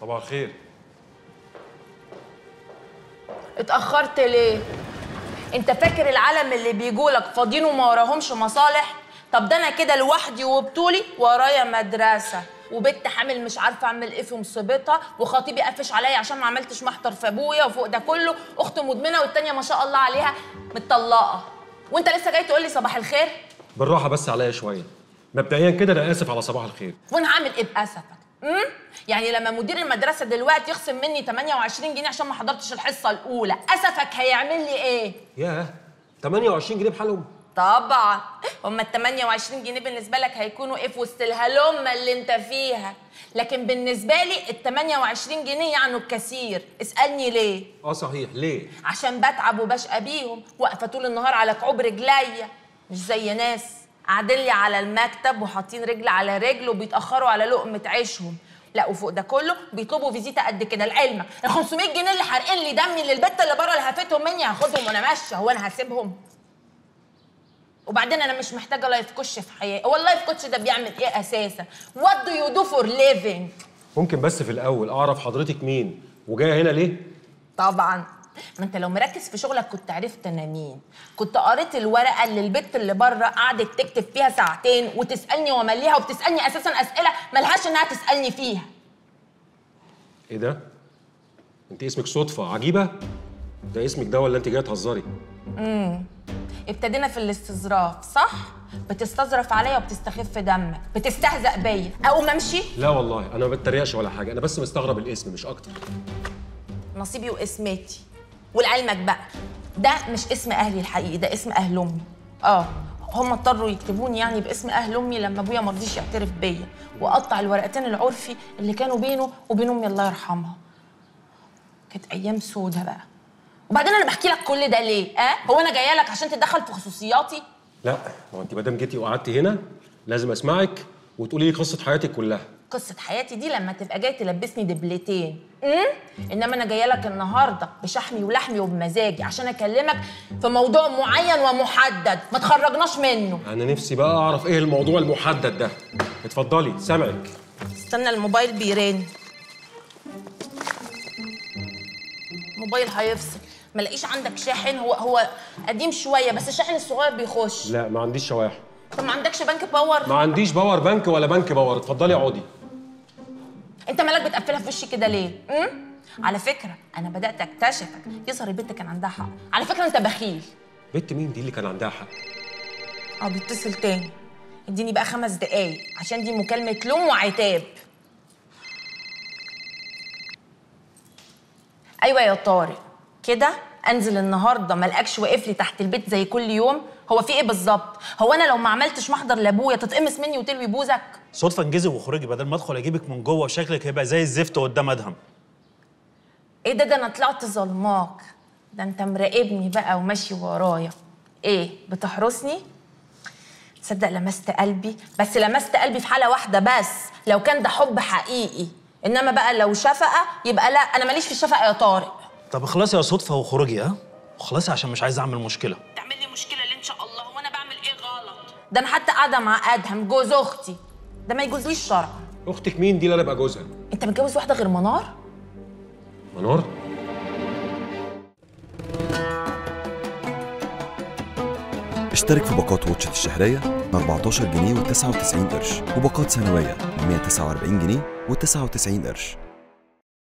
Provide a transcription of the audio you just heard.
صباح الخير اتأخرت ليه؟ انت فاكر العالم اللي بيجولك فاضيين وما وراهمش مصالح؟ طب ده انا كده لوحدي وبطولي ورايا مدرسة وبنت حامل مش عارفه اعمل ايه في مصيبتها وخطيبي قفش عليا عشان ما عملتش محضر في ابويا وفوق ده كله اخت مدمنه والتانيه ما شاء الله عليها متطلقه وانت لسه جاي تقول لي صباح الخير بالراحه بس عليا شويه مبدئيا كده انا اسف على صباح الخير وانا هعمل ايه باسفك امم يعني لما مدير المدرسه دلوقتي يخصم مني 28 جنيه عشان ما حضرتش الحصه الاولى اسفك هيعمل لي ايه ياه 28 جنيه بحالهم طبعا هما ال 28 جنيه بالنسبه لك هيكونوا ايه في وسط الهلمه اللي انت فيها لكن بالنسبه لي ال 28 جنيه يعني الكثير اسالني ليه اه صحيح ليه عشان بتعب وبشقى بيهم واقفه طول النهار على كعوب رجليا مش زي ناس قاعدين لي على المكتب وحاطين رجل على رجل وبيتاخروا على لقمه عيشهم لا وفوق ده كله بيطلبوا فيزيتا قد كده لعلمك ال 500 جنيه اللي حارقين لي دمي اللي البت اللي بره اللي هفتهم مني هاخدهم وانا ماشيه هو انا هسيبهم وبعدين انا مش محتاجه لايف كوتش في حياتي هو اللايف كوتش ده بيعمل ايه اساسا وات دو يو دو فور ليفينج ممكن بس في الاول اعرف حضرتك مين وجايه هنا ليه طبعا ما انت لو مركز في شغلك كنت عرفت انا مين كنت قريت الورقه اللي البت اللي بره قعدت تكتب فيها ساعتين وتسالني وامليها وبتسالني اساسا اسئله ملهاش انها تسالني فيها ايه ده انت اسمك صدفه عجيبه ده اسمك ده ولا انت جايه تهزري ابتدينا في الاستظراف صح بتستظرف عليا وبتستخف دمك بتستهزأ بيا اقوم امشي لا والله انا ما بتريقش ولا حاجه انا بس مستغرب الاسم مش اكتر نصيبي واسمتي ولعلمك بقى ده مش اسم اهلي الحقيقي ده اسم اهل امي اه هم اضطروا يكتبوني يعني باسم اهل امي لما ابويا ما رضيش يعترف بيا وقطع الورقتين العرفي اللي كانوا بينه وبين امي الله يرحمها كانت ايام سودة بقى وبعدين انا بحكي لك كل ده ليه اه هو انا جايه لك عشان تتدخل في خصوصياتي لا ما هو انت ما دام جيتي وقعدتي هنا لازم اسمعك وتقولي لي قصه حياتك كلها قصة حياتي دي لما تبقى جاي تلبسني دبلتين امم انما انا جايه لك النهارده بشحمي ولحمي وبمزاجي عشان اكلمك في موضوع معين ومحدد ما تخرجناش منه انا نفسي بقى اعرف ايه الموضوع المحدد ده اتفضلي سامعك استنى الموبايل بيرن الموبايل هيفصل ما لاقيش عندك شاحن هو هو قديم شويه بس الشاحن الصغير بيخش لا ما عنديش شواحن طب ما عندكش بنك باور ما عنديش باور بنك ولا بنك باور اتفضلي اقعدي انت مالك بتقفلها في وشي كده ليه امم على فكره انا بدات اكتشفك يظهر البنت كان عندها حق على فكره انت بخيل بنت مين دي اللي كان عندها حق اه بيتصل تاني اديني بقى خمس دقايق عشان دي مكالمة لوم وعتاب ايوه يا طارق كده انزل النهارده ملقكش واقف لي تحت البيت زي كل يوم هو في ايه بالظبط هو انا لو ما عملتش محضر لابويا تتقمص مني وتلوي بوزك صدفه انجزي وخرجي بدل ما ادخل اجيبك من جوه وشكلك هيبقى زي الزفت قدام ادهم ايه ده ده انا طلعت ظلماك ده انت مراقبني بقى وماشي ورايا ايه بتحرسني تصدق لمست قلبي بس لمست قلبي في حاله واحده بس لو كان ده حب حقيقي انما بقى لو شفقه يبقى لا انا ماليش في الشفقه يا طارق طب اخلصي يا صدفه وخرجي ها وخلصي عشان مش عايز اعمل مشكله تعمل لي مشكله ليه ان شاء الله وانا بعمل ايه غلط ده انا حتى قاعده مع ادهم جوز اختي ده ما يجوزليش شرعا اختك مين دي اللي انا ابقى جوزها انت متجوز واحده غير منار منار اشترك في باقات واتشت الشهرية ب 14 جنيه و99 قرش وباقات سنوية ب 149 جنيه و99 قرش